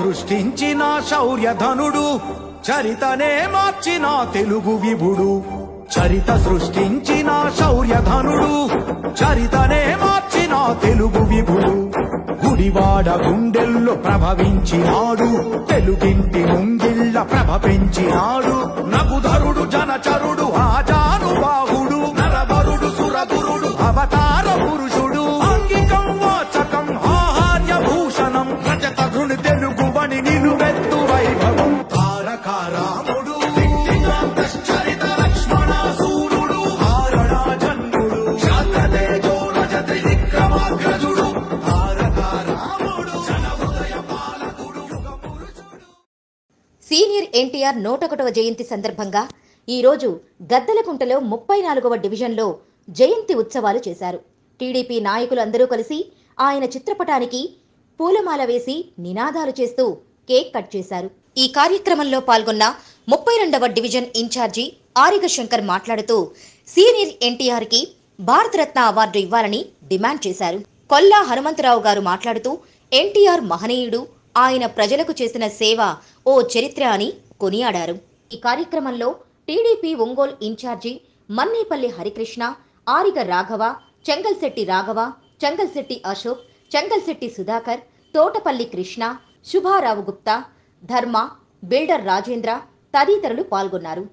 సృష్టించిన శౌర్యధనుడు చరితనే మార్చిన తెలుగు విభుడు చరిత సృష్టించిన శౌర్యధనుడు చరితనే మార్చిన తెలుగు విభుడు గుడివాడ గుండెల్లో ప్రభవించినాడు తెలుగింటి ముంగిళ్ళ ప్రభ పెంచినాడు నగుధరుడు జనచరుడు ఆజానుబాహుడు నరవరుడు సురగురుడు అవతార పురుషుడు అంగికం వాచకం ఆహార్య భూషణం రజత ఘృణి తెలుగు వని నిలువెత్తు వైభవం తారక రాముడు చరిత లక్ష్మణ సూర్యుడు హారణ జన్ముడు శాంతతేజో రజతి విక్రమాగ్రజుడు తారక రాముడు జన హృదయ పాలకుడు యుగ పురుషుడు సీనియర్ ఎన్టీఆర్ నూటొకటవ జయంతి సందర్భంగా ఈరోజు గద్దలకుంటలో ముప్పై నాలుగవ డివిజన్లో జయంతి ఉత్సవాలు చేశారు టీడీపీ నాయకులు అందరూ కలిసి ఆయన చిత్రపటానికి పూలమాల వేసి నినాదాలు చేస్తూ కేక్ కట్ చేశారు ఈ కార్యక్రమంలో పాల్గొన్న ముప్పై రెండవ డివిజన్ ఇన్ఛార్జి ఆరిగ శంకర్ మాట్లాడుతూ సీనియర్ ఎన్టీఆర్కి భారతరత్న అవార్డు ఇవ్వాలని డిమాండ్ చేశారు కొల్లా హనుమంతరావు గారు మాట్లాడుతూ ఎన్టీఆర్ మహనీయుడు ఆయన ప్రజలకు చేసిన సేవ ఓ చరిత్ర అని కొనియాడారు ఈ కార్యక్రమంలో TDP Ongole in-charge Mannepalli Harikrishna Ariga Raghava Chengalshetty Raghava Chengalshetty Ashok Chengalshetty Sudhakar Thotapalli Krishna Subharao Gupta Dharma builder Rajendra తదితరులు పాల్గొన్నారు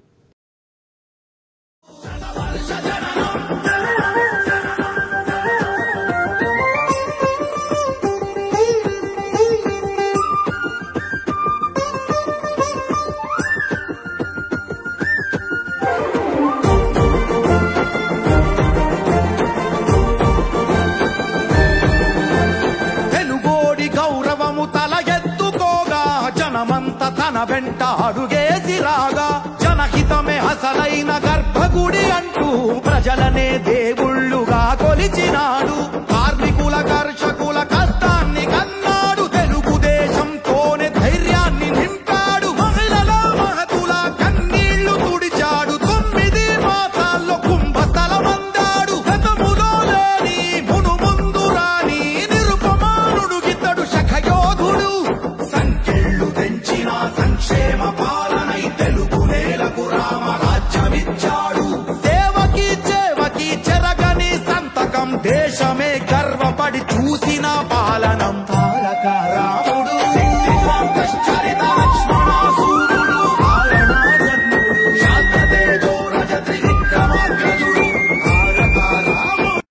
తెలుగోడి గౌరవము తల ఎత్తుకోగా జనమంత తన వెంట అడుగేసి రాగా జనహితమే అసలైన గర్భగుడి అంటూ ప్రజలనే దేవుళ్ళుగా కొలిచినాడు కార్మికుల కర్షకుల కష్టాన్ని కన్నాడు తెలుగుదేశంతోనే ధైర్యాన్ని నింపాడు మహిళల మహతుల కన్నీళ్లు తుడిచాడు తొమ్మిది మాసాల్లో కుంభతలమందాడు గతములో లేని మును ముందు రాని నిరుపమానుడు గితడు శఖయోధుడు సంఖ్యళ్ళు తెంచిన సంక్షేమ పాలనై తెలుగు నేలకు రామరాజ్యమిచ్చాడు సేవకి చేవకి చెరగని సంతకం దేశమే గర్వపడి చూసిన పాలనం తారక రాముడు చరిత లక్ష్మణ సూర్యుడు కారణ జన్ముడు శాంతతేజో రజతి విక్రమాగ్రజుడు తారక రాముడు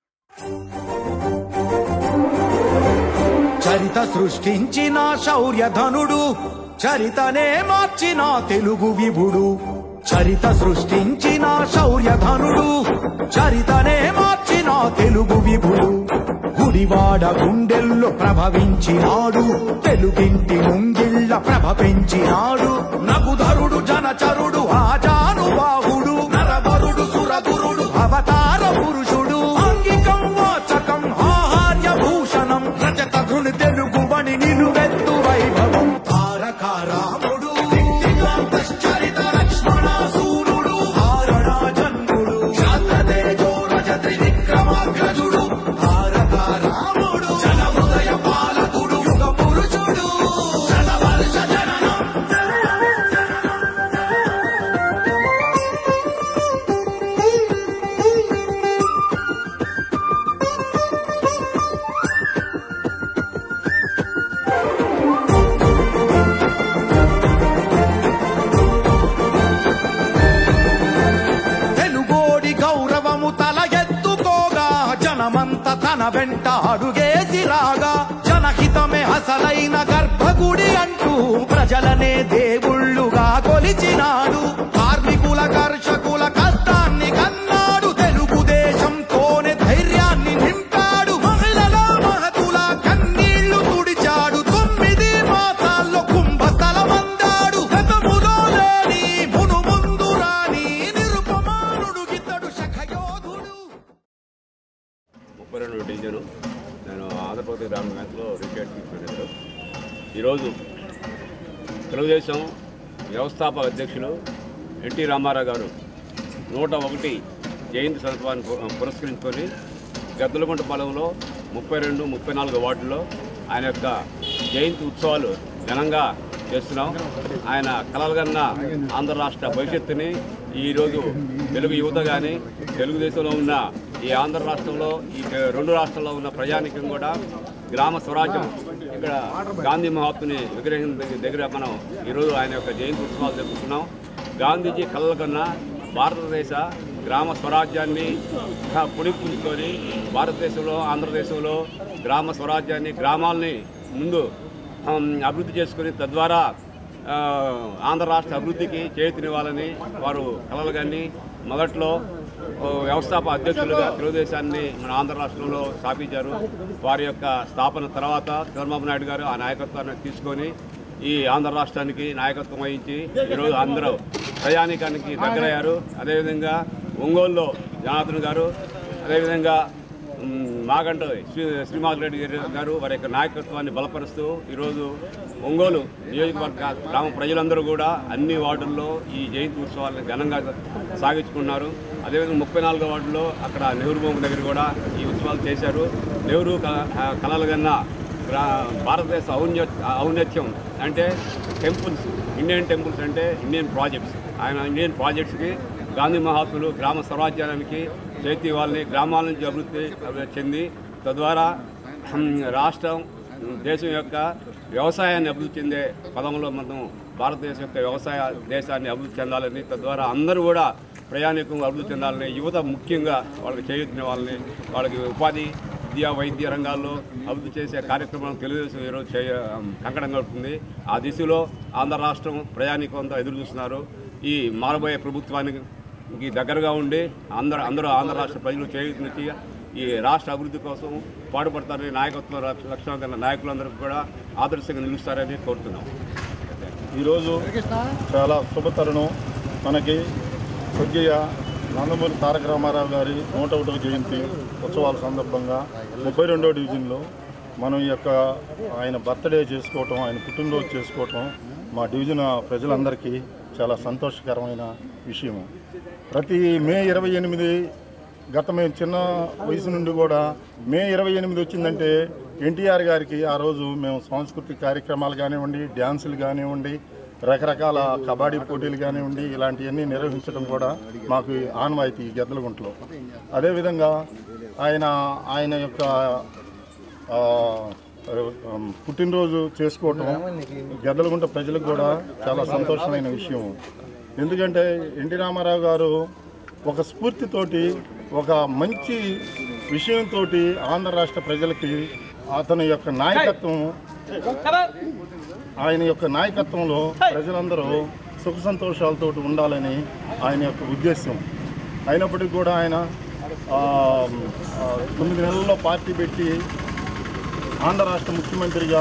చరిత సృష్టించిన శౌర్యధనుడు చరితనే మార్చిన తెలుగు విభుడు చరిత సృష్టించిన శౌర్యధనుడు చరితనే మార్చిన తెలుగు విభుడు గుడివాడ గుండెల్లో ప్రభవించినాడు తెలుగింటి ముంగిళ్ళ ప్రభ పెంచినాడు నగుధరుడు జనచరుడు ఆజానుబాహుడు నరవరుడు సురగురుడు అవతార పురుషుడు అంగికం వాచకం ఆహార్య భూషణం రజత ఘృణి తెలుగు వని నిలువెత్తు వైభవం తారక రాముడు చరిత లక్ష్మణ సూర్యుడు హారణ జన్ముడు శాంతతేజో రజతి విక్రమాగ్రజుడు తారక రాముడు జన హృదయ పాలకుడు యుగ పురుషుడు జన వర్ష జననం తెలుగోడి గౌరవము తల ఎత్తుకోగా జనమంత తన వెంట అడుగేసి రాగా జనహితమే అసలైన గర్భగుడి అంటూ ప్రజలనే దేవుళ్ళుగా కొలిచినాడు కార్మికుల కర్షకుల కష్టాన్ని కన్నాడు తెలుగుదేశంతోనే ధైర్యాన్ని నింపాడు మహిళల మహతుల కన్నీళ్లు తుడిచాడు తొమ్మిది మాసాల్లో కుంభతలమందాడు గతములో లేని మును ముందు రాని నిరుపమానుడు గితడు శఖయోధుడు ముప్పై రెండు డివిజను నేను ఆంధ్రప్రదేశ్ గ్రామ బ్యాంకులో రిటైర్డ్ చీఫ్ మేనేజర్ ఈరోజు తెలుగుదేశం వ్యవస్థాపక అధ్యక్షులు ఎన్టీ రామారావు గారు నూట ఒకటి జయంతి సందర్భాన్ని పు- పురస్కరించుకొని గద్దలగుంట పాలెంలో ముప్పై రెండు ముప్పై నాలుగు వార్డుల్లో ఆయన యొక్క జయంతి ఉత్సవాలు ఘనంగా చేస్తున్నాం ఆయన కలలుగన్న ఆంధ్ర రాష్ట్ర భవిష్యత్తుని ఈరోజు తెలుగు యువత కానీ తెలుగుదేశంలో ఉన్న ఈ ఆంధ్ర రాష్ట్రంలో ఈ రెండు రాష్ట్రాల్లో ఉన్న ప్రజానికం కూడా గ్రామ స్వరాజ్యం ఇక్కడ గాంధీ మహాత్ముని విగ్రహం దగ్గర- దగ్గర మనం ఈరోజు ఆయన యొక్క జయంతి ఉత్సవాలు జరుపుతున్నాం గాంధీజీ కలలుగన్న భారతదేశ గ్రామ స్వరాజ్యాన్ని పుణిపుంచుకొని భారతదేశంలో ఆంధ్రదేశంలో గ్రామ స్వరాజ్యాన్ని గ్రామాల్ని ముందు ఆమ్, అభివృద్ధి చేసుకుని తద్వారా ఆ, ఆంధ్ర రాష్ట్ర అభివృద్ధికి చేతినివ్వాలని వారు కలలుగాని మొదట్లో ఓ, వ్యవస్థాప అధ్యక్షులుగా తెలుగుదేశాన్ని మన ఆంధ్ర రాష్ట్రంలో స్థాపించారు వారి యొక్క స్థాపన తర్వాత చంద్రబాబు నాయుడు గారు ఆ నాయకత్వాన్ని తీసుకొని ఈ ఆంధ్ర రాష్ట్రానికి నాయకత్వం వహించి ఈరోజు అందరూ ప్రయాణికానికి దగ్గరయ్యారు అదేవిధంగా ఒంగోలులో జనార్దన్ గారు అదేవిధంగా మ్, మాగంట శ్రీ శ్రీనివాస్ రెడ్డి గారు గారు వారి యొక్క నాయకత్వాన్ని బలపరుస్తూ ఈరోజు ఒంగోలు నియోజకవర్గ గ్రామ ప్రజలందరూ కూడా అన్ని వార్డుల్లో ఈ జయంతి ఉత్సవాలను ఘనంగా సాగించుకున్నారు అదేవిధంగా ముప్పై నాలుగో వార్డులో అక్కడ నెహ్రూ బొమ్మ దగ్గర కూడా ఈ ఉత్సవాలు చేశారు నెహ్రూ క- కలలు కన్నా గ్రా భారతదేశ ఔన్నత్య ఔన్నత్యం అంటే టెంపుల్స్ ఇండియన్ టెంపుల్స్ అంటే ఇండియన్ ప్రాజెక్ట్స్ ఆయన ఇండియన్ ప్రాజెక్ట్స్కి గాంధీ మహాత్ములు గ్రామ స్వరాజ్యానికి చేతి వాళ్ళని గ్రామాల నుంచి అభివృద్ధి అభివృద్ధి చెంది తద్వారా హ్మ్, రాష్ట్రం హ్మ్, దేశం యొక్క వ్యవసాయాన్ని అభివృద్ధి చెందే పదంలో మనం భారతదేశం యొక్క వ్యవసాయ దేశాన్ని అభివృద్ధి చెందాలని తద్వారా అందరూ కూడా ప్రయాణికం అభివృద్ధి చెందాలని యువత ముఖ్యంగా వాళ్ళకి చేయుతున్న వాళ్ళని వాళ్ళకి ఉపాధి విద్యా వైద్య రంగాల్లో అభివృద్ధి చేసే కార్యక్రమం తెలుగుదేశం ఈరోజు చేయ కంకణం కడుతుంది ఆ దిశలో ఆంధ్ర రాష్ట్రం ప్రయాణికం అంతా ఎదురు చూస్తున్నారు ఈ మారబోయే ప్రభుత్వానికి ఈ దగ్గరగా ఉండి అందరూ అందరూ ఆంధ్ర రాష్ట్ర ప్రజలు చేయుతున్నట్టు ఈ రాష్ట్ర అభివృద్ధి కోసం పాటుపడతారని నాయకత్వం లక్షణం గల నాయకులందరూ కూడా ఆదర్శంగా నిలుస్తారని కోరుతున్నాం ఈరోజు చాలా శుభతరుణం మనకి స్వర్గీయ నందమూరి తారక రామారావు గారి నూట ఒకటవ జయంతి ఉత్సవాల సందర్భంగా ముప్పై రెండో డివిజన్లో మనం ఈ యొక్క ఆయన బర్త్డే చేసుకోవటం ఆయన పుట్టినరోజు చేసుకోవటం మా డివిజన్ ప్రజలందరికీ చాలా సంతోషకరమైన విషయం ప్రతి మే ఇరవై ఎనిమిది గత మేము చిన్న వయసు నుండి కూడా మే ఇరవై ఎనిమిది వచ్చిందంటే ఎన్టీఆర్ గారికి ఆ రోజు మేము సాంస్కృతిక కార్యక్రమాలు కానివ్వండి డ్యాన్సులు కానివ్వండి రకరకాల కబడ్డీ పోటీలు కానివ్వండి ఇలాంటివన్నీ నిర్వహించడం కూడా మాకు ఆనవాయితీ ఈ గెద్దలగుంటలో అదేవిధంగా ఆయన ఆయన యొక్క ఆ, ఉమ్, పుట్టినరోజు చేసుకోవటం గెద్దలగుంట ప్రజలకు కూడా చాలా సంతోషమైన విషయం ఎందుకంటే ఎన్టీ రామారావు గారు ఒక స్ఫూర్తితోటి ఒక మంచి విషయంతో ఆంధ్ర రాష్ట్ర ప్రజలకి అతని యొక్క నాయకత్వం ఆయన యొక్క నాయకత్వంలో ప్రజలందరూ సుఖ సంతోషాలతో ఉండాలని ఆయన యొక్క ఉద్దేశం అయినప్పటికీ కూడా ఆయన ఆ, ఆ, తొమ్మిది నెలల్లో పార్టీ పెట్టి ఆంధ్ర రాష్ట్ర ముఖ్యమంత్రిగా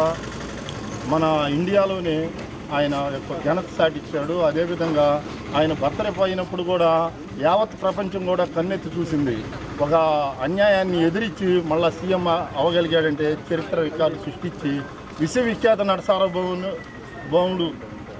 మన ఇండియాలోనే ఆయన యొక్క ఘనత సాటించాడు అదేవిధంగా ఆయన బర్తరైపోయినప్పుడు కూడా యావత్ ప్రపంచం కూడా కన్నెత్తి చూసింది ఒక అన్యాయాన్ని ఎదిరించి మళ్ళా సీఎం అవగలిగాడంటే చరిత్ర రికార్డు సృష్టించి విశ్వవిఖ్యాత నడసారభౌముడు భౌముడు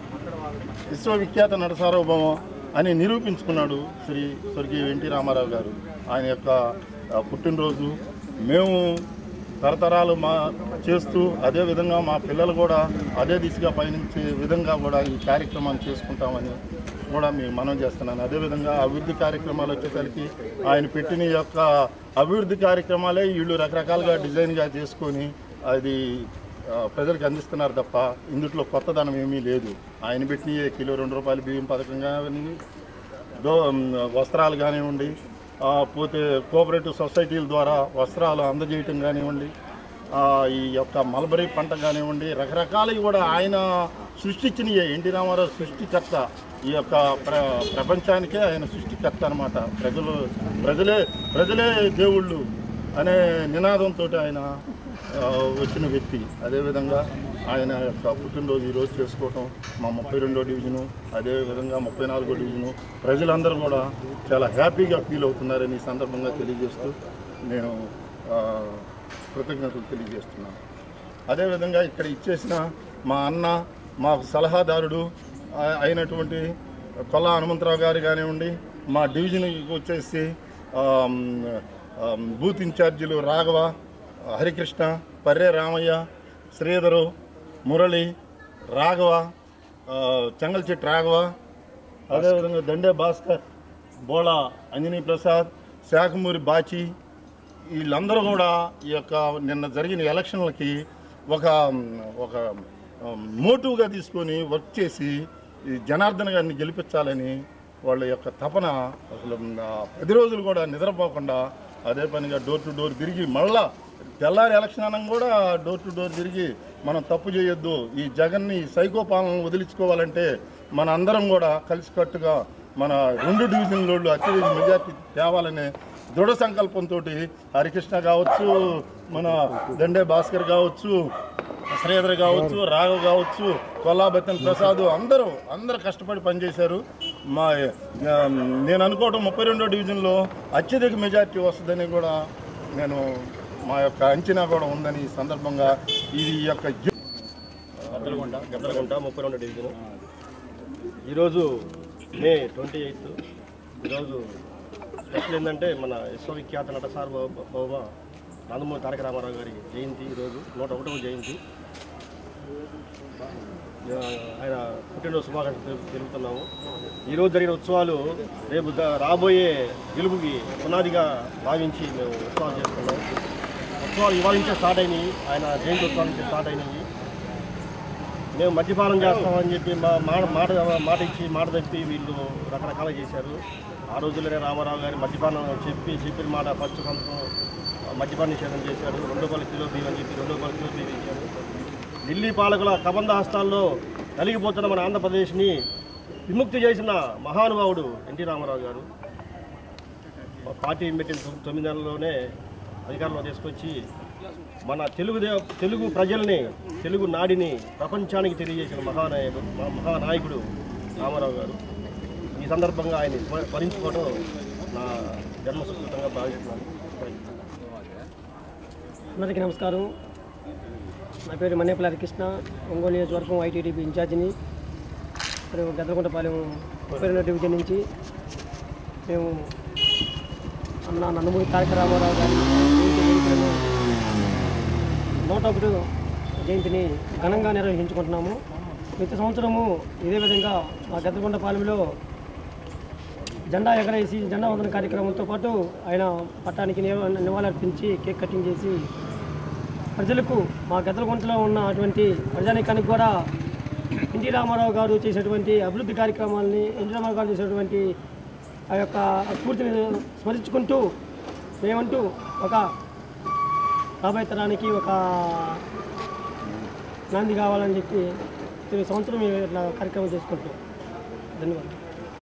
విశ్వవిఖ్యాత నడసార్వభౌమ అని నిరూపించుకున్నాడు శ్రీ స్వర్గీయ ఎన్టీ రామారావు గారు ఆయన యొక్క ఆ, పుట్టినరోజు మేము తరతరాలు మా చేస్తూ అదే విధంగా మా పిల్లలు కూడా అదే దిశగా పయనించే విధంగా కూడా ఈ కార్యక్రమాన్ని చేసుకుంటామని కూడా మేము మనం చేస్తున్నాను అదేవిధంగా అభివృద్ధి కార్యక్రమాలు వచ్చేసరికి ఆయన పెట్టిన ఈ యొక్క అభివృద్ధి కార్యక్రమాలే వీళ్ళు రకరకాలుగా డిజైన్గా చేసుకొని అది ఆ, ప్రజలకు అందిస్తున్నారు తప్ప ఇందులో కొత్తదనం ఏమీ లేదు ఆయన పెట్టిన కిలో రెండు రూపాయల బియ్యం పథకం కానివ్వండి దో వస్త్రాలు కానివ్వండి ఆ, పోతే కోఆపరేటివ్ సొసైటీల ద్వారా వస్త్రాలు అందజేయటం కానివ్వండి ఆ, ఈ యొక్క మలబరీ పంట కానివ్వండి రకరకాలవి కూడా ఆయన సృష్టించిన ఎన్టీ రామారావు సృష్టికర్త ఈ యొక్క ప్ర ప్రపంచానికే ఆయన సృష్టికర్త అనమాట ప్రజలు ప్రజలే ప్రజలే దేవుళ్ళు అనే నినాదంతో ఆయన ఆ, వచ్చిన వ్యక్తి అదేవిధంగా ఆయన యొక్క పుట్టినరోజు ఈరోజు చేసుకోవటం మా ముప్పై రెండో డివిజను అదేవిధంగా ముప్పై నాలుగో డివిజను ప్రజలందరూ కూడా చాలా హ్యాపీగా ఫీల్ అవుతున్నారని ఈ సందర్భంగా తెలియజేస్తూ నేను ఆ, కృతజ్ఞతలు తెలియజేస్తున్నాను అదేవిధంగా ఇక్కడ ఇచ్చేసిన మా అన్న మాకు సలహాదారుడు ఆ- అయినటువంటి కొల్లా హనుమంతరావు గారు కానివ్వండి మా డివిజన్కి వచ్చేసి ఆమ్, ఆమ్, బూత్ ఇన్ఛార్జీలు రాఘవ హరికృష్ణ పర్రే రామయ్య శ్రీధరు మురళి రాఘవ ఆ, చెంగల్చెట్టి రాఘవ అదేవిధంగా దండే భాస్కర్ బోళ అంజనీ ప్రసాద్ శాఖమూరి బాచి వీళ్ళందరూ కూడా ఈ యొక్క నిన్న జరిగిన ఎలక్షన్లకి ఒక ఒక మోటివ్గా తీసుకొని వర్క్ చేసి ఈ జనార్దన్ గారిని గెలిపించాలని వాళ్ళ యొక్క తపన అసలు ఆ, పది రోజులు కూడా నిద్రపోకుండా అదే పనిగా డోర్ టు డోర్ తిరిగి మళ్ళా తెల్లారి ఎలక్షన్ అనం కూడా డోర్ టు డోర్ తిరిగి మనం తప్పు చేయొద్దు ఈ జగన్ని ఈ సైకో పాలనను వదిలించుకోవాలంటే మన అందరం కూడా కలిసికట్టుగా మన రెండు డివిజన్లలో అత్యధిక మెజార్టీ తేవాలనే దృఢ సంకల్పంతో హరికృష్ణ కావచ్చు మన దండే భాస్కర్ కావచ్చు శ్రీధర్ కావచ్చు రాఘవ్ కావచ్చు కొల్లాబత్తన్ ప్రసాద్ అందరూ అందరూ కష్టపడి పనిచేశారు మా ఆ, నేను అనుకోవడం ముప్పై రెండో డివిజన్లో అత్యధిక మెజార్టీ వస్తుందని కూడా నేను మా యొక్క అంచనా కూడా ఉందని ఈ సందర్భంగా ఇది ఈ యొక్క గె- గద్దలగుంట గద్దలగుంట ముప్పై రెండు డివిజన్ ఈరోజు మే ట్వంటీ ఎయిత్ ఈరోజు స్పెషల్ ఏంటంటే మన విశ్వవిఖ్యాత నట సార్వభౌమ నందమూరి తారక రామారావు గారి జయంతి ఈరోజు నూట ఒకటవ జయంతి ఆ, ఆయన పుట్టినరోజు శుభాకాంక్షలు తెలుపు- తెలుపుతున్నాము ఈరోజు జరిగిన ఉత్సవాలు రేపు ద- రాబోయే గెలుపుకి పునాదిగా భావించి మేము ఉత్సవాలు చేసుకున్నాం ఉత్సవాలు ఇవాళ నుంచే స్టార్ట్ అయినాయి ఆయన జయంతి ఉత్సవాల నుంచి స్టార్ట్ అయినాయి మేము మద్యపానం చేస్తామని చెప్పి మా- మాట మాట మాట ఇచ్చి మాట తప్పి వీళ్ళు రకరకాలు చేశారు ఆ రోజుల్లోనే రామారావు గారి మద్యపానం చెప్పి చెప్పిన మాట ఫస్ట్ సంతకం మద్యపాన నిషేధం చేశారు రెండు రూపాయల కిలో బియ్యం అని చెప్పి రెండు రూపాయల కిలో బియ్యం ఇచ్చారు ఢిల్లీ పాలకుల కబంధ హస్తాల్లో నలిగిపోతున్న మన ఆంధ్రప్రదేశ్ని విముక్తి చేసిన మహానుభావుడు ఎన్టీ రామారావు గారు పార్టీ పెట్టిన తొమ్మిది తొమ్మిది నెలల్లోనే అధికారంలో తీసుకొచ్చి మన తెలుగు దే- తెలుగు ప్రజల్ని తెలుగు నాడిని ప్రపంచానికి తెలియజేసిన మహానాయకుడు మా- మహానాయకుడు రామారావు గారు ఈ సందర్భంగా ఆయన స్మ- స్మరించుకోవడం నా జన్మ సుకృతంగా భావిస్తున్నాను అందరికీ నమస్కారం నా పేరు మన్నేపల్లి హరికృష్ణ ఒంగోలు నియోజకవర్గం ఐటీడీపీ ఇన్ఛార్జిని మరి గద్దలకుంటపాలెం ముప్పై రెండో డివిజన్ నుంచి మేము అన్న నందమూరి తారక రామారావు గారి జయంతి వేడుకలను నూట ఒకటి జయంతిని ఘనంగా నిర్వహించుకుంటున్నాము ప్రతి సంవత్సరము ఇదే విధంగా మా గద్దలకుంటపాలెంలో జెండా ఎగరేసి జెండా వందన కార్యక్రమంతో పాటు ఆయన పట్టానికి నివ- నివాళులర్పించి కేక్ కటింగ్ చేసి ప్రజలకు మా గద్దలగుంటలో ఉన్న అటువంటి ప్రజానీకానికి కూడా ఎన్టీ రామారావు గారు చేసేటువంటి అభివృద్ధి కార్యక్రమాలని ఎన్టీ రామారావు గారు చేసేటువంటి ఆ యొక్క స్ఫూర్తిని స్మరించుకుంటూ మేమంటూ ఒక రాబోయే తరానికి ఒక నాంది కావాలని చెప్పి ప్రతి సంవత్సరం మేము ఇట్లా కార్యక్రమం చేసుకుంటాం ధన్యవాదాలు